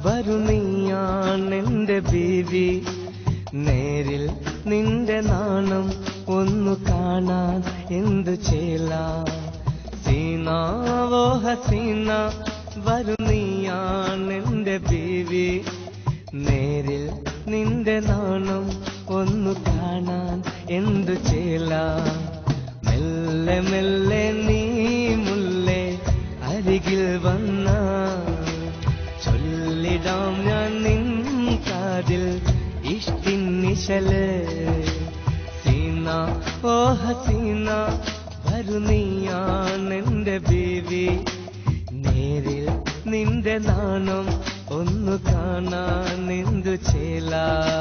വരുന്നീയാണെന്റെ ബീവി നേരിൽ നിന്റെ നാണം ഒന്നു കാണാൻ എന്തു ചെയ്യലാം സീനാവോ ഹസീന വരുന്നീയാണെന്റെ ബീവി നേരിൽ നിന്റെ നാണം ഒന്നു കാണാൻ എന്തു ചെയ്യലാം മെല്ലെ മെല്ലെ നീ മുല്ലേ അരികിൽ വന്ന ചൊല്ലിടാം ഞാൻ നിൻ കാതിൽ ഇഷ്ടിൻ നിശല് സീന ഓ ഹസീന വരുന്നീയാണെന്റെ ബീവി നേരിൽ നിന്റെ നാണം ഒന്നു കാണാൻ എന്തു ചേല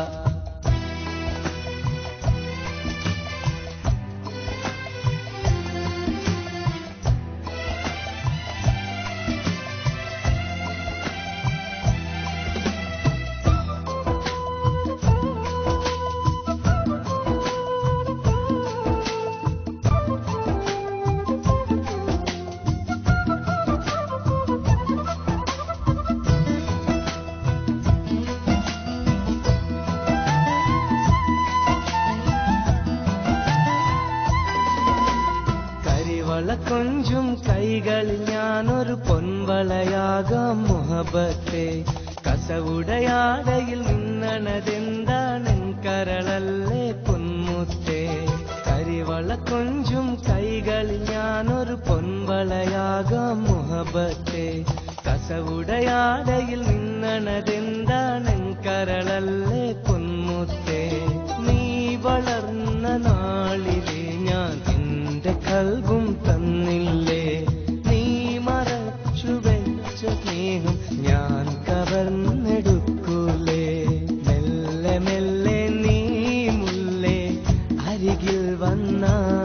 കരിവള കൊഞ്ചും കൈകളിൽ ഞാനൊരു പൊൻവളയാകാം മുഹബത്തെ കസവുടയാടയിൽ നിന്നണതെന്താണെൻ കരളല്ലേ പൊന്മുത്തേ കരിവള കൊഞ്ചും കൈകളിൽ ഞാനൊരു പൊൻവളയാകാം മുഹബത്തെ കസവുടയാടയിൽ നിന്നണതെന്താണെൻ കരളല്ലേ പൊന്മുത്തേ നീ വളർന്ന നാളിലെ ഞാൻ എന്റെ കൽവും തന്നില്ലേ നീ മറച്ചു വെച്ച സ്നേഹം ഞാൻ കവർന്നെടുക്കൂലേ മെല്ലെ മെല്ലെ നീ മുല്ലേ അരികിൽ വന്ന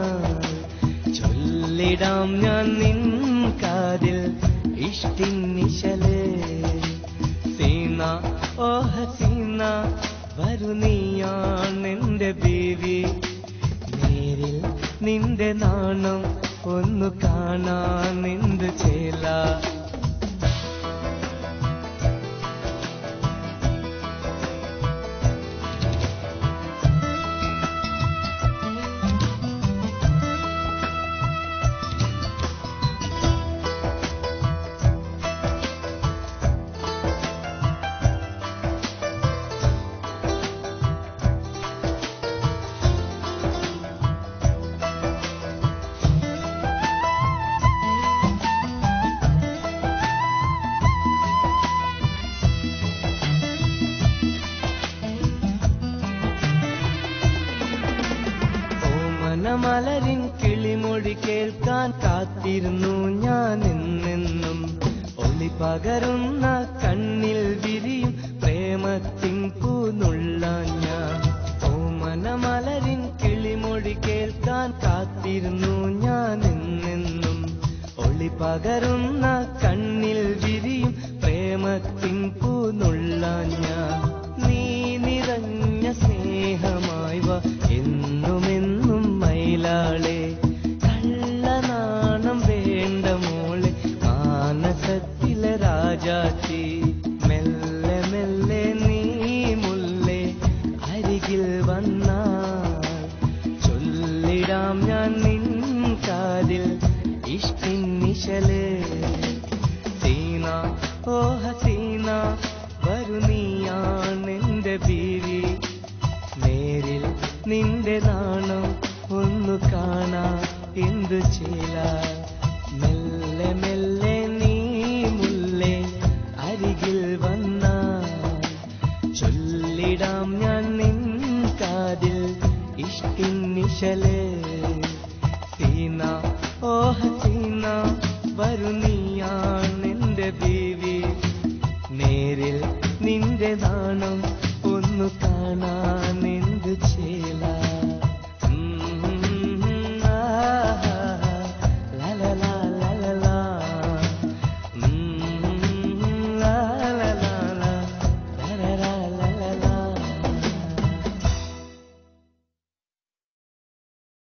ചൊല്ലിടാം ഞാൻ നിൻ കാതിൽ ഇഷ്ടിൻ നിശലേ സീന ഓ ഹസീന വരുന്നീയാണെന്റെ ബീവി നേരിൽ നിന്റെ നാണം ഒന്നു കാണാൻ എന്ത് ചേല ഓമനമലരിൻ കിളിമൊഴി കേൾക്കാൻ കാത്തിരുന്നു ഞാൻ എന്നെന്നും ഒളി പകരുന്ന കണ്ണിൽ വിരിയും പ്രേമത്തിൻ പൂനുള്ളാൻ ഞാൻ ഓമനമലരിൻ കിളിമൊഴി കേൾക്കാൻ കാത്തിരുന്നു ഞാൻ എന്നെന്നും ഒളി പകരുന്ന കണ്ണിൽ വിരിയും പ്രേമത്തിൻ പൂനുള്ളാൻ ഞാൻ നീ നിറഞ്ഞ സ്നേഹമായി വാ എന്നുമെന്നും മയിലാളെ കള്ളനാണം വേണ്ട മോളെ മാനസത്തിലെ രാജാത്തി മെല്ലെ മെല്ലെ നീ മുല്ലേ അരികിൽ വന്നാൽ ചൊല്ലിടാം ഞാൻ നിൻ കാതിൽ ഇഷ്ടിൻ നിശലേ സീന ഓ ഹസീന വരുന്നീയാണെന്റെ ബീവി നേരിൽ നിന്റെ നാണം ഒന്നു കാണാ എന്തു ചെയ്ല മെല്ലെ മെല്ലെ നീ മുല്ലേ അരികിൽ വന്ന ചൊല്ലിടാം ഞാൻ നിൻ കാതിൽ ഇഷ്ടിൻ നിശലേ സീന ഓ ഹസീന വരുന്നീയാണെന്റെ ബീവി നേരിൽ നിന്റെ നാണം ഒന്നു കാണാൻ എന്തു ചെയ്യല